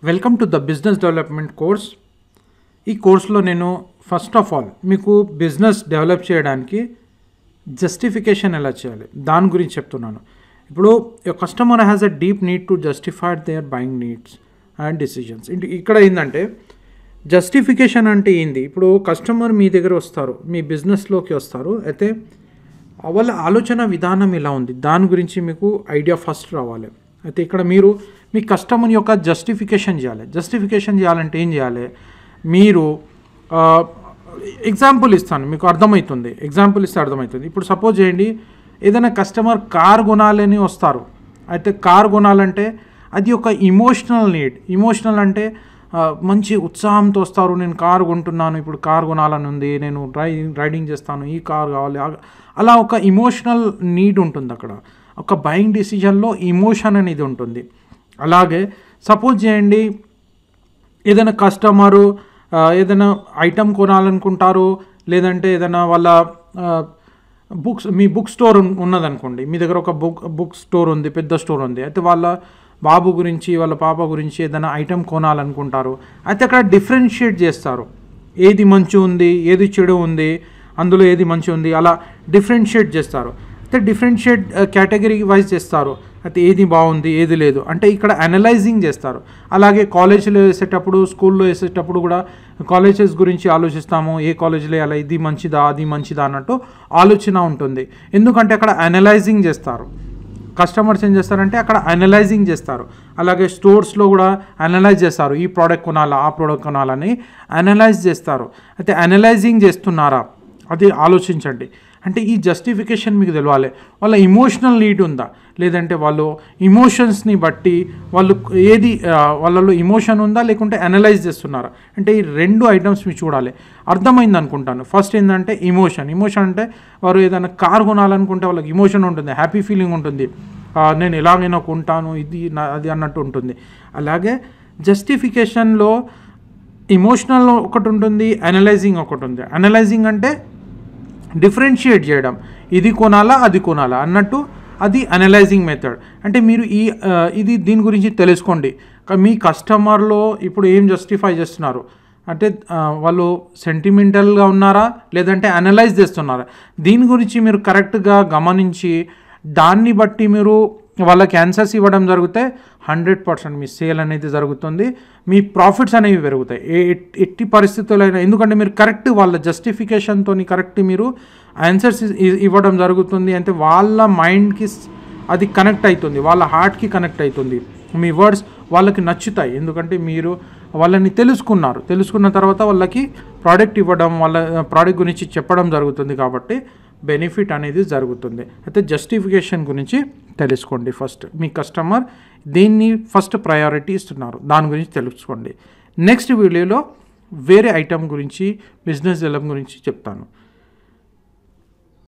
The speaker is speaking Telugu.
welcome to the business development course ఈ కోర్సులో నేను ఫస్ట్ ఆఫ్ ఆల్ మీకు బిజినెస్ డెవలప్ చేయడానికి జస్టిఫికేషన్ ఎలా చేయాలి దాని గురించి చెప్తున్నాను ఇప్పుడు customer has a deep need to justify their buying needs and decisions ఇక్కడ ఏంటంటే జస్టిఫికేషన్ అంటే ఏంది ఇప్పుడు కస్టమర్ మీ దగ్గర వస్తారు మీ బిజినెస్లోకి వస్తారు అయితే వాళ్ళ ఆలోచన విధానం ఎలా ఉంది దాని గురించి మీకు ఐడియా ఫస్ట్ రావాలి అయితే ఇక్కడ మీరు మీ కస్టమర్ యొక్క జస్టిఫికేషన్ చేయాలి జస్టిఫికేషన్ చేయాలంటే ఏం చేయాలి మీరు ఎగ్జాంపుల్ ఇస్తాను మీకు అర్థమవుతుంది ఎగ్జాంపుల్ ఇస్తే అర్థమవుతుంది ఇప్పుడు సపోజ్ చేయండి ఏదైనా కస్టమర్ కార్ కొనాలని వస్తారు అయితే కార్ కొనాలంటే అది ఒక ఇమోషనల్ నీడ్ ఇమోషనల్ అంటే ఆ, మంచి ఉత్సాహంతో వస్తారు నేను కారు కొంటున్నాను ఇప్పుడు కారు కొనాలని ఉంది నేను డ్రైవింగ్ రైడింగ్ చేస్తాను ఈ కారు కావాలి ఆ- అలా ఒక ఇమోషనల్ నీడ్ ఉంటుంది అక్కడ ఒక బయింగ్ డిసిజన్లో ఇమోషన్ అనేది ఉంటుంది అలాగే సపోజ్ చేయండి ఏదైనా కస్టమరు ఆ, ఏదైనా ఐటమ్ కొనాలనుకుంటారు లేదంటే ఏదైనా వాళ్ళ బుక్స్ మీ బుక్ స్టోర్ ఉన్- ఉన్నదనుకోండి మీ దగ్గర ఒక బుక్ బుక్ స్టోర్ ఉంది పెద్ద స్టోర్ ఉంది అయితే వాళ్ళ బాబు గురించి వాళ్ళ పాప గురించి ఏదైనా ఐటమ్ కొనాలనుకుంటారు అయితే అక్కడ డిఫరెన్షియేట్ చేస్తారు ఏది మంచి ఉంది ఏది చెడు ఉంది అందులో ఏది మంచి ఉంది అలా డిఫరెన్షియేట్ చేస్తారు అయితే డిఫరెన్షియేట్ కేటగిరీ వైజ్ చేస్తారు అయితే ఏది బాగుంది ఏది లేదు అంటే ఇక్కడ అనలైజింగ్ చేస్తారు అలాగే కాలేజీలో వేసేటప్పుడు స్కూల్లో వేసేటప్పుడు కూడా కాలేజెస్ గురించి ఆలోచిస్తాము ఏ కాలేజీలో అలా ఇది మంచిదా అది మంచిదా అన్నట్టు ఆలోచన ఉంటుంది ఎందుకంటే అక్కడ అనలైజింగ్ చేస్తారు కస్టమర్స్ ఏం చేస్తారంటే అక్కడ అనలైజింగ్ చేస్తారు అలాగే స్టోర్స్లో కూడా అనలైజ్ చేస్తారు ఈ ప్రోడక్ట్ కొనాలా ఆ ప్రోడక్ట్ కొనాలని అనలైజ్ చేస్తారు అయితే అనలైజింగ్ చేస్తున్నారా అది ఆలోచించండి అంటే ఈ జస్టిఫికేషన్ మీకు తెలవాలి వాళ్ళ ఇమోషనల్ నీడ్ ఉందా లేదంటే వాళ్ళు ఇమోషన్స్ని బట్టి వాళ్ళు ఏది ఆ, వాళ్ళలో ఇమోషన్ ఉందా లేకుంటే అనలైజ్ చేస్తున్నారా అంటే ఈ రెండు ఐటమ్స్ మీరు చూడాలి అర్థమైంది అనుకుంటాను ఫస్ట్ ఏంటంటే ఇమోషన్ ఇమోషన్ అంటే వారు ఏదైనా కార్ కొనాలనుకుంటే వాళ్ళకి ఇమోషన్ ఉంటుంది హ్యాపీ ఫీలింగ్ ఉంటుంది ఆ, నేను ఎలాగైనా కొంటాను ఇది నా అది అన్నట్టు ఉంటుంది అలాగే జస్టిఫికేషన్లో ఇమోషనల్ ఒకటి ఉంటుంది అనలైజింగ్ ఒకటి ఉంది అనలైజింగ్ అంటే డిఫరెన్షియేట్ చేయడం ఇది కొనాలా అది కొనాలా అన్నట్టు అది అనలైజింగ్ మెథడ్ అంటే మీరు ఈ ఆ, ఇది దీని గురించి తెలుసుకోండి క- మీ కస్టమర్లో ఇప్పుడు ఏం జస్టిఫై చేస్తున్నారు అంటే ఆ, వాళ్ళు సెంటిమెంటల్గా ఉన్నారా లేదంటే అనలైజ్ చేస్తున్నారా దీని గురించి మీరు కరెక్ట్గా గమనించి దాన్ని బట్టి మీరు వాళ్ళకి ఆన్సర్స్ ఇవ్వడం జరిగితే హండ్రెడ్ పర్సెంట్ మీ సేల్ అనేది జరుగుతుంది మీ ప్రాఫిట్స్ అనేవి పెరుగుతాయి ఏ ఎట్- ఎట్టి పరిస్థితుల్లో అయినా ఎందుకంటే మీరు కరెక్ట్ వాళ్ళ జస్టిఫికేషన్తో కరెక్ట్ మీరు ఆన్సర్స్ ఇవ్వడం జరుగుతుంది అంటే వాళ్ళ మైండ్కి అది కనెక్ట్ అవుతుంది వాళ్ళ హార్ట్కి కనెక్ట్ అవుతుంది మీ వర్డ్స్ వాళ్ళకి నచ్చుతాయి ఎందుకంటే మీరు వాళ్ళని తెలుసుకున్నారు తెలుసుకున్న తర్వాత వాళ్ళకి ప్రోడక్ట్ ఇవ్వడం వాళ్ళ ప్రోడక్ట్ గురించి చెప్పడం జరుగుతుంది కాబట్టి బెనిఫిట్ అనేది జరుగుతుంది అయితే జస్టిఫికేషన్ గురించి తెలుసుకోండి ఫస్ట్ మీ కస్టమర్ దీన్ని ఫస్ట్ ప్రయారిటీ ఇస్తున్నారు దాని గురించి తెలుసుకోండి నెక్స్ట్ వీడియోలో వేరే ఐటమ్ గురించి బిజినెస్ డెవలప్ గురించి చెప్తాను